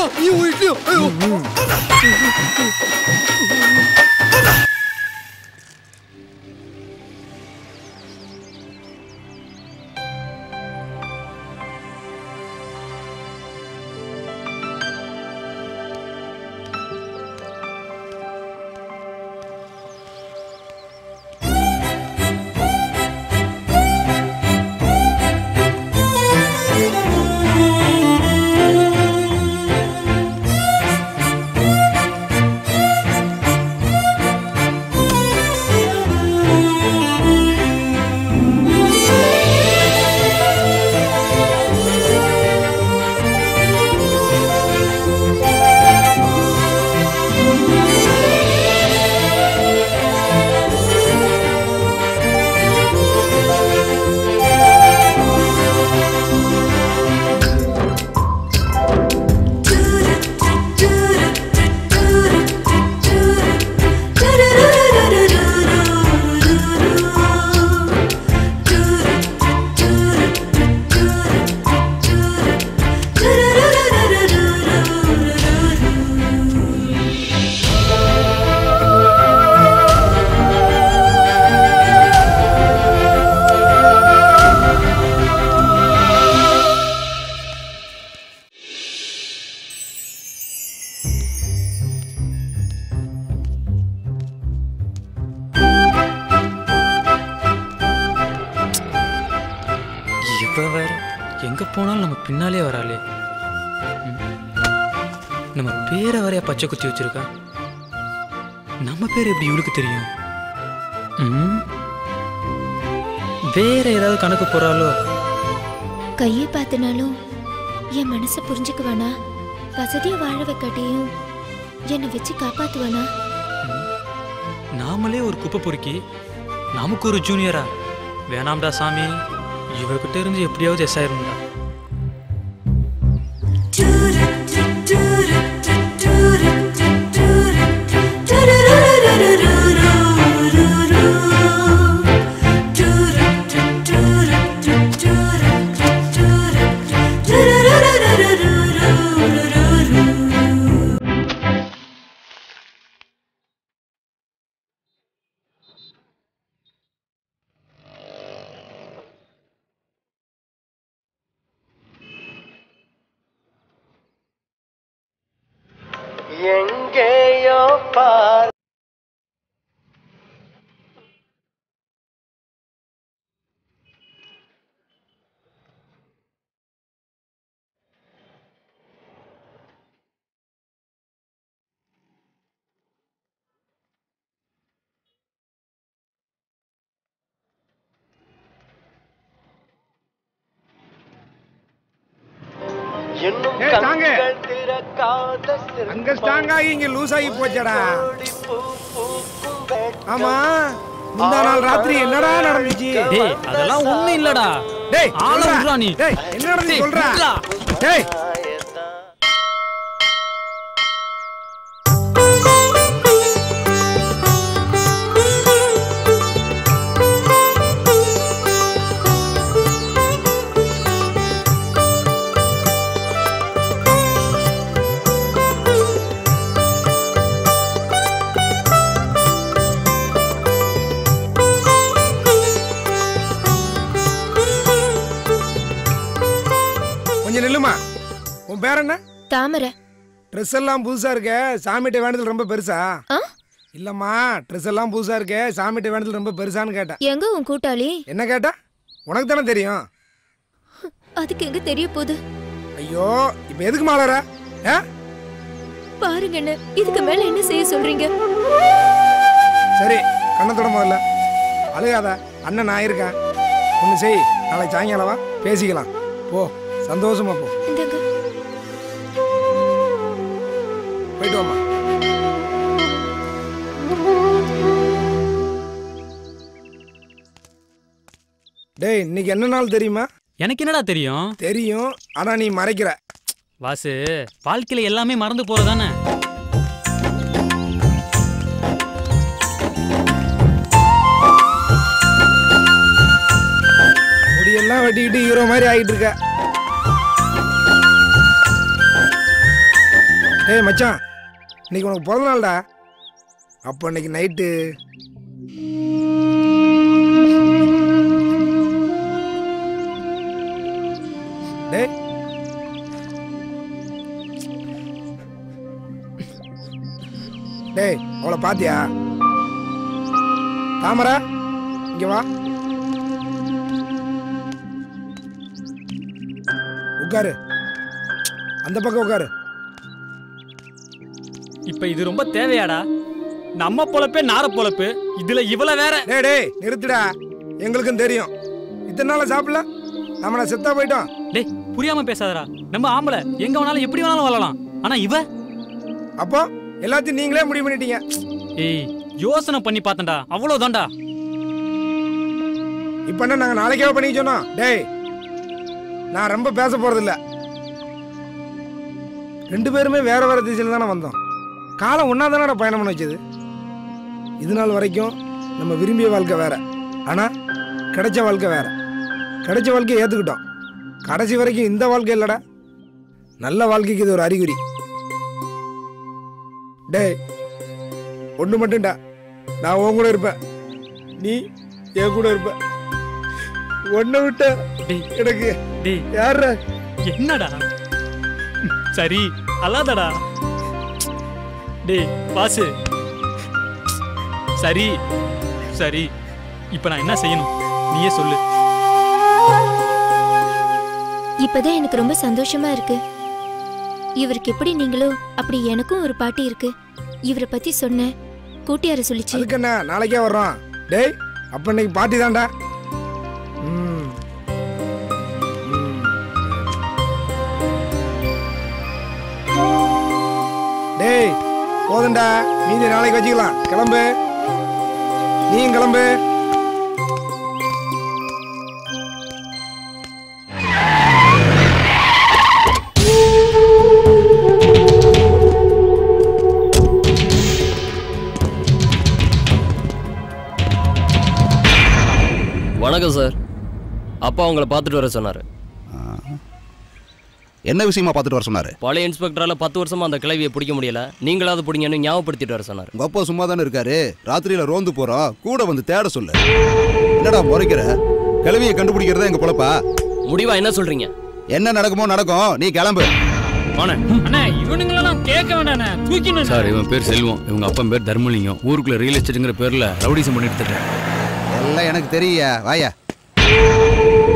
ஐயோ இட்லியோ ஐயோ இவ வேற எங்க போனாலும் நம்ம பின்னாலே வராளே ம். நம்ம பேரை வரைய பச்சை குத்தி வச்சிருக்கா நம்ம பேர் எப்படி இவளுக்கு தெரியும் ம். வேற ஏதாவது கணக்கு போறாளோ கையை பார்த்தனாலும் என் மனசை புரிஞ்சுக்குவானா வசதியா வாழ வைக்காட்டியும் என்னை வச்சு காப்பாத்துவானா நாமளே ஒரு குப்பை பொறுக்கி நமக்கு ஒரு ஜூனியரா வேணாம்டா சாமி இவகிட்ட இருந்து எப்படியாவது எஸ் ஆயிரும்டா எங்கேயோ பார் இன்னும் ஏய், தாங்க. கண்கள் திறக்காத அங்க ஸ்ட்ராங் ஆகி இங்க லூஸ் ஆகி போச்சடா ஆமா முந்தா நாள் ராத்திரி என்னடா நடந்துச்சு டேய் அதெல்லாம் ஒண்ணும் இல்லடா டேய் ஆள சொல்றா. விட்றா நீ. டேய் என்ன நடந்துச்சு டேய், சொல்றா விட்றா. டேய் கொஞ்சம் நில்லுமா உன் பேர் என்ன தாமரை ட்ரெஸ் எல்லாம் புதுசா இருக்க சாமிகிட்ட வேண்டது ரொம்ப பெருசா ஆ இல்லம்மா ட்ரெஸ் எல்லாம் புதுசா இருக்க சாமிகிட்ட வேண்டது ரொம்ப பெருசான்னு கேட்டேன் எங்க உன் கூட்டாளி என்ன கேட்டா உனக்கு தானே தெரியும் அதுக்கு எங்க தெரிய போகுது ஐயோ இப்ப எதுக்கு மாலற ஆ பாருங்க என்ன இதுக்கு மேல என்ன செய்ய சொல்றீங்க சரி கண்ணத்தோட முதல்ல அழுகாத அண்ணன் நான் இருக்கேன் ஒன்று செய் நாளைக்கு சாயங்காலம் வா பேசிக்கலாம் போ சந்தோஷமா போ இந்தாங்க போயிட்டு வாம்மா டேய் இன்னைக்கு என்ன நாள் தெரியுமா எனக்கு என்னடா தெரியும் தெரியும் ஆனா நீ மறைக்கிற வாசு வாழ்க்கையில எல்லாமே மறந்து போறதானே முடியெல்லாம் வெட்டிக்கிட்டு ஹீரோ மாதிரி ஆகிட்டு இருக்க டேய் மச்சான் இன்னைக்கு உனக்கு பிறந்த நாள்டா அப்போ இன்னைக்கு நைட்டு டேய் டேய் அவளை பாத்தியா தாமரை இங்க வா உட்காரு அந்த பக்கம் உட்காரு இப்ப இது ரொம்ப தேவையாடா நம்ம பொழப்பே நார பொழப்பு இதுல இவள வேற டேய் டேய் நிறுத்துடா எங்களுக்கும் தெரியும் இத்தனை நாளா சாப்பிடல நம்மள செத்தா போயிட்டோம் டேய் புரியாம பேசாதடா நம்ம ஆம்பளை எங்க வேணாலும் எப்படி வேணாலும் வாழலாம் ஆனா இவ அப்போ எல்லாத்தையும் நீங்களே முடிவு பண்ணிட்டீங்க ஏய் யோசனை பண்ணி பார்த்தேன்டா அவ்வளவுதான்டா இப்போ என்ன நாங்கள் நாளைக்கே பண்ணிக்க சொன்னோம் டேய் நான் ரொம்ப பேச போறதில்ல ரெண்டு பேருமே வேற வேற திசையில் தானே வந்தோம் காலம் ஒன்றா தானடா பயணம் பண்ண வச்சது இது நாள் வரைக்கும் நம்ம விரும்பிய வாழ்க்கை வேற ஆனால் கிடைச்ச வாழ்க்கை வேற கிடைச்ச வாழ்க்கையை ஏற்றுக்கிட்டோம் கடைசி வரைக்கும் இந்த வாழ்க்கை இல்லைடா நல்ல வாழ்க்கைக்கு இது ஒரு அறிகுறி டேய் ஒன்று மட்டும்டா நான் உன் கூட இருப்பேன் நீ என் கூட இருப்ப ஒன்றை விட்ட டேய் எனக்கு டேய் யார என்னடா சரி அல்லாதடா டேய் வாசு சரி சரி இப்ப நான் என்ன செய்யணும் நீயே சொல்லு இப்பதான் எனக்கு ரொம்ப சந்தோஷமா இருக்கு இவருக்கு எப்படி நீங்களோ அப்படி எனக்கும் ஒரு பாட்டி இருக்கு இவரை பத்தி சொன்னேன் கூட்டியார சொல்லிச்சு அதுக்கு என்ன நாளைக்கே வர்றோம் டேய் அப்ப இன்னைக்கு பார்ட்டி தான்டா ம். ம். டேய் போதும்டா மீதி நாளைக்கு வச்சுக்கலாம் கிளம்பு நீயும் கிளம்பு வணக்கம் சார் அப்பா உங்களை பார்த்துட்டு வர சொன்னார் என்ன விஷயமா பார்த்துட்டு வர சொன்னாரு பழைய இன்ஸ்பெக்டரால் பத்து வருஷமா அந்த கிளவியை பிடிக்க முடியல நீங்களாவது பிடிங்கன்னு ஞாபகப்படுத்திட்டு வர சொன்னார் உங்க அப்பா சும்மா தானே இருக்காரு ராத்திரியில ரோந்து போறோம் கூட வந்து தேட சொல்லு என்னடா முறைக்கிற கிளவியை கண்டுபிடிக்கிறதா எங்க பொழப்பா முடிவா என்ன சொல்றீங்க என்ன நடக்குமோ நடக்கும் நீ கிளம்பு அண்ணா இவனுங்களெல்லாம் கேட்க வேண்டாண்ணே தூக்கினு சார் இவன் பேர் செல்வம் இவங்க அப்பன் பேர் தர்மலிங்கம் ஊருக்குள்ள ரியல் எஸ்டேட்டுங்கிற பேர்ல ரவுடிசம் பண்ணி எடுத்துட்டேன் எல்லாம் எனக்கு தெரிய வாயா